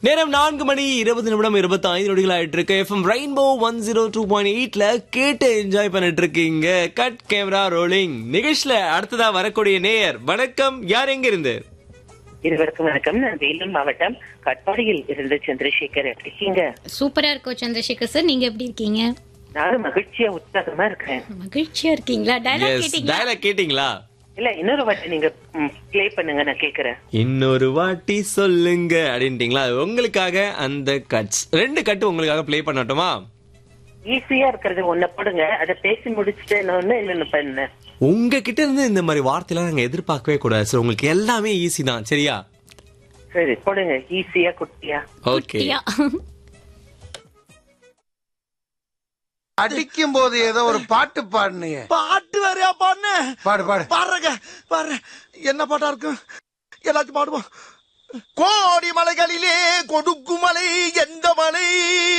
நேரம் நான்கு மணி இருபது நிமிடம் இருபத்தி ஐந்து நொடிகள் ஆயிட்டு இருக்கு F M rainbow one zero two point எயிட்ல கேட்டு என்ஜாய் பண்ணிட்டு இருக்கீங்க கட் கேமரா ரோலிங் நிகழ்ச்சியில அடுத்ததா வரக்கூடிய நேயர் வணக்கம் யார் எங்க இருந்து இருவருக்கும் வணக்கம் நான் வேலூர் மாவட்டம் கட்பாடியில் இருந்து சந்திரசேகர் எப்படி இருக்கீங்க சூப்பரா இருக்கோ சந்திரசேகர் சார் நீங்க எப்படி இருக்கீங்க நானும் மகிழ்ச்சியா உற்சாகமா இருக்கேன் மகிழ்ச்சியா இருக்கீங்களா டயலாக் எஸ் கேட்டீங்களா டயலாக் கேட்டீங்களா இல்ல இன்னொரு வாட்டி நீங்க ப்ளே பண்ணுங்க நான் கேக்குறேன் இன்னொரு வாட்டி சொல்லுங்க அப்படின்ட்டீங்களா அது உங்களுக்காக அந்த கட்ஸ் ரெண்டு கட்டு உங்களுக்காக ப்ளே பண்ணட்டுமா ஈஸியா இருக்கிறது ஒன்ன போடுங்க அதை பேசி முடிச்சுட்டு இன்னொன்னு இன்னொன்னு பண்ணு உங்ககிட்ட இருந்து இந்த மாதிரி வார்த்தையெல்லாம் நாங்க எதிர்பார்க்கவே கூடாது சார் உங்களுக்கு எல்லாமே ஈஸி தான் சரியா சரி போடுங்க ஈஸியா குட்டியா ஓகே யா. அடிக்கும் போது ஏதோ ஒரு பாட்டு பாடுனீங்க பாட்டு வேறையா பாடுன பாடு பாடு பாடுறங்க பாடுற என்ன பாட்டா இருக்கும் எல்லாத்தையும் பாடுவோம் கோடி மலைகளிலே கொடுக்கும் மலை எந்த மலை